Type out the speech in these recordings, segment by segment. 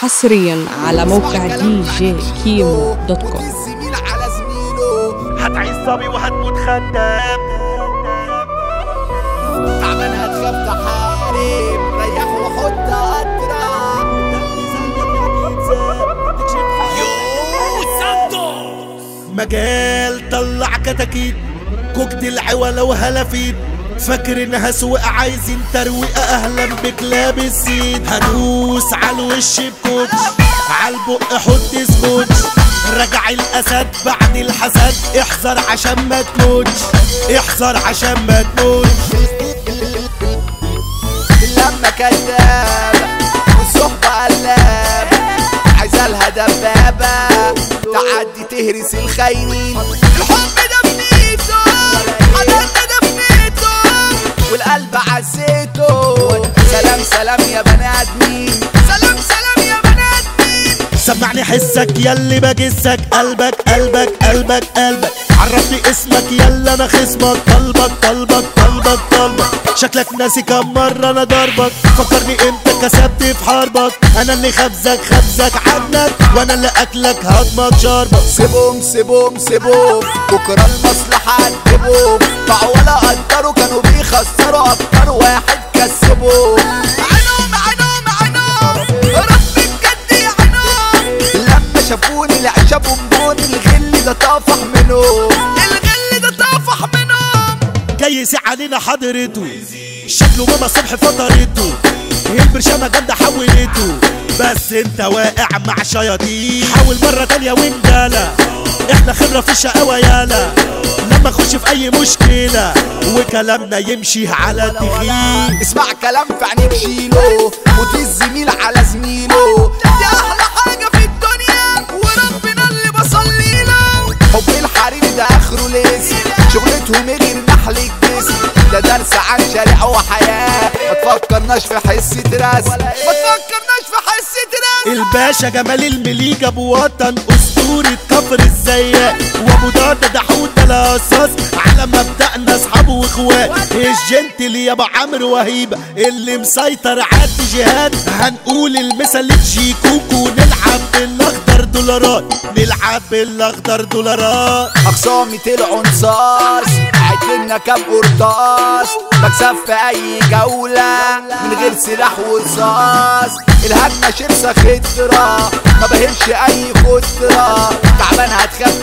حصريا على موقع دي جي كيمو دوت كوم الزميل على زميله هتعيش صبي وهتموت خدام تعبان هتخاف تحارب ريح وحط قطرة مجال طلع كتاكيت كوكتيل عوالة وهلافيت فاكر انها سواقة عايزين ترويقة اهلا بك لابس سيد هدوس على الوش بكوتش عالبق حط سكوتش رجع الاسد بعد الحسد احذر عشان ما تموتش احذر عشان ما تموتش لما كذاب والصحبة قلاب عايزة لها دبابة تعدي تهرس الخاينين الحب ده بنيته حضرت ده بنيته والقلب عزيته سلام سلام يا بني ادمين سلام سلام يا بني ادمين سمعني حسك يلي بجسك قلبك قلبك قلبك قلبك عرفني اسمك يلا انا خصمك طلبك طلبك طلبك طلبك شكلك ناسي كم مرة انا ضربك فكرني امتى كسبت في حربك انا اللي خبزك خبزك عنك وانا اللي اكلك هضمك شربك سيبهم سيبهم سيبهم بكرة المصلحة هتجيبهم باعوا ولا قدروا كانوا بيخسروا أكتر واحد كسبهم عينهم عينهم عينهم رب بجد عينهم لما شافوني العشا بونبوني الغل ده طافح منهم الغل ده طافح منهم جاي يسيع علينا حضرته شكله ماما صبح فطرته البرشامة جامدة حولته بس انت واقع مع شياطين حاول مرة تانية وانجالة احنا خبرة في الشقاوة يالا لما نخش في اي مشكلة وكلامنا يمشي على التخين اسمع كلام في عينيك شيله موت الزميل على زميله دي احلى حاجه في الدنيا وربنا اللي بصلي له حب الحريم ده اخره ليس شغلتهم غير نحل الجسم ده درس عن شريعه وحياه ما تفكرناش في حسة راس ما تفكرناش في حسة راس الباشا جمال المليجة ابو وطن اسطورة كفر الزيات وابو ضاده ده حوت القصاص على مبدأنا اصحابه واخوات الجنتل يا ابو عمرو وهيبة اللي مسيطر على الجهاد هنقول المثل لشيكوكو نلعب بالاخضر دولارات نلعب بالاخضر دولارات اخصامي طلعوا نصاص قاعد لنا كام قرطاس بكسب في اي جولة من غير سلاح ورصاص الهجمة شرسة خطرة ما بهمش اي خطرة تعبان هتخاف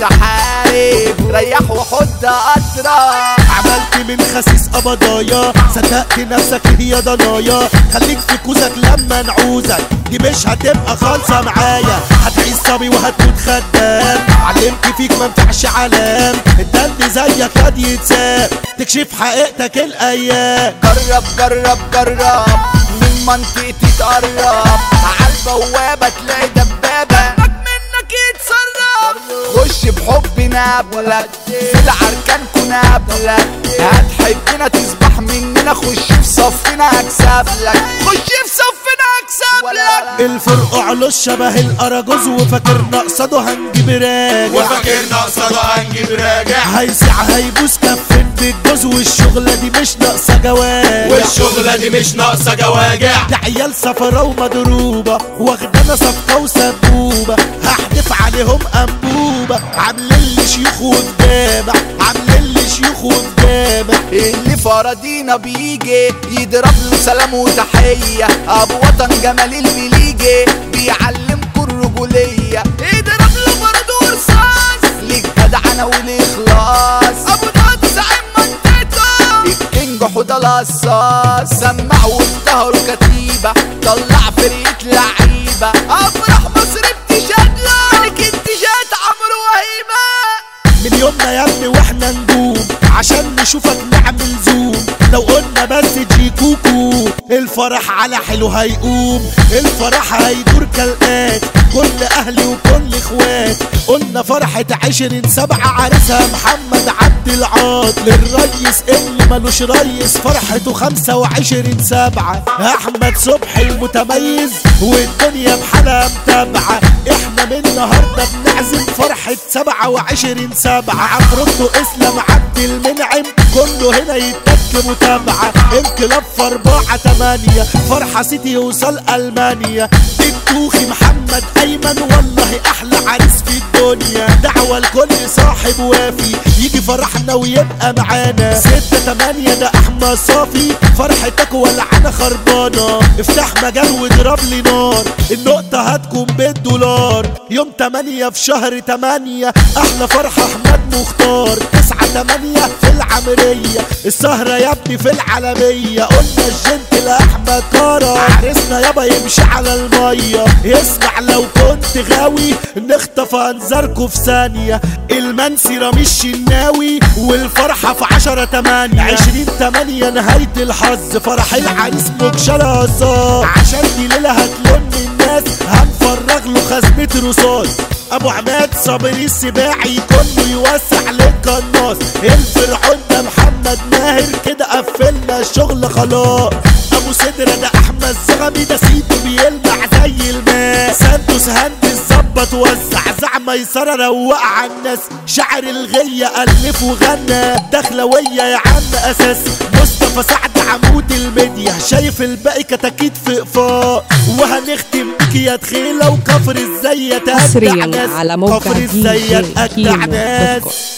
تحارب ريح وحط قطرة عملت من خسيس قبضايا صدقت نفسك هي ضنايا خليك في كوزك لما نعوزك دي مش هتبقى خالصة معايا هتعيش صبي وهتموت خدام علمت فيك ما ينفعش علام انت اللي زيك ياض يتساب تكشف حقيقتك الايام جرب جرب جرب من منطقتي تقرب عالبوابة تلاقي دبابة منك يتسرب خش بحب نابلك في العركان كنا قبلك هتحبنا تسبح مننا خش في صفنا اكسب لك خش في صفنا اكسب لك الفرق على شبه الاراجوز وفاكرنا قصاده هنجيب راجع وفاكرنا قصاده هنجيب راجع هيسع هيبوس كفين بالجوز والشغلة دي مش ناقصة جواز والشغلة دي مش ناقصة جواجع ده عيال سفرة ومضروبة واخدانا صفقة وسبوبة هحدف عليهم أنبوبة عاملين لي شيوخ وجامع عاملين لي شيوخ وجامع اللي فرضينا بيجي يضرب له سلام وتحية ابو وطن جمال المليجي بيعلمكوا الرجولية يضرب له برضه رصاص ليك جدعنة والاخلاص ابو ضاد زعيم منطقته الكينج حوده القصاص سمع واتهروا كتيبة طلع فرقة لعيبة افرح مصر بتشاد لك انتشاد عمرو وهيبة من يومنا يا ابني واحنا نجوم عشان نشوفك نعمل زوم لو قلنا بس جيكوكو الفرح على حلو هيقوم الفرح هيدور كالآت كل اهلي وكل اخوات قلنا فرحة عشرين سبعة عريسها محمد عبد العاط للريس اللي ملوش ريس فرحته خمسة وعشرين سبعة احمد صبحي المتميز والدنيا بحالها متابعة احنا من النهاردة بنعزم فرحة سبعة وعشرين سبعة عفروتو اسلام عبد المنعم كله هنا يتك متابعة انقلاب في اربعة تمانية فرحة سيتي يوصل المانيا التوخي محمد احلى عريس في الدنيا دعوة لكل صاحب وافي يجي فرحنا ويبقى معانا ستة تمانية ده احمد صافي فرحتك ولعانة خربانة افتح مجال واضرب لي نار النقطة هتكون بالدولار يوم تمانية في شهر تمانية احلى فرحة احمد مختار تسعة تمانية في العمرية السهرة يا ابني في العالمية قلنا الجنت لاحمد كارا عرسنا يابا يمشي على المية اسمع لو كنت غاوي نخطف انظاركوا في ثانية المنسي رامي الشناوي والفرحة في عشرة تمانية عشرين تمانية نهاية الحظ فرح العريس مكشرة هزار عشان دي ليلة هتلم الناس هنفرغ له خزنة رصاص ابو عماد صابري السباعي كله يوسع للقناص الفرعون ده محمد ماهر كده قفلنا الشغل خلاص ابو سدرة ده احمد زغبي ده سيده بيلمع زي الماء سانتوس هندس ظبط وزع زع ميسرة روق على الناس شعر الغية الف وغنى دخلوية يا عم اساس مصطفى سعد عمود الميديا شايف الباقي كتاكيت في اقفاق وهنختم بك يا تخيلة وكفر الزيت حصرياً أجدع ناس. على موقع كفر دي جي الزيت اجدع كيمو دوت ناس كوم.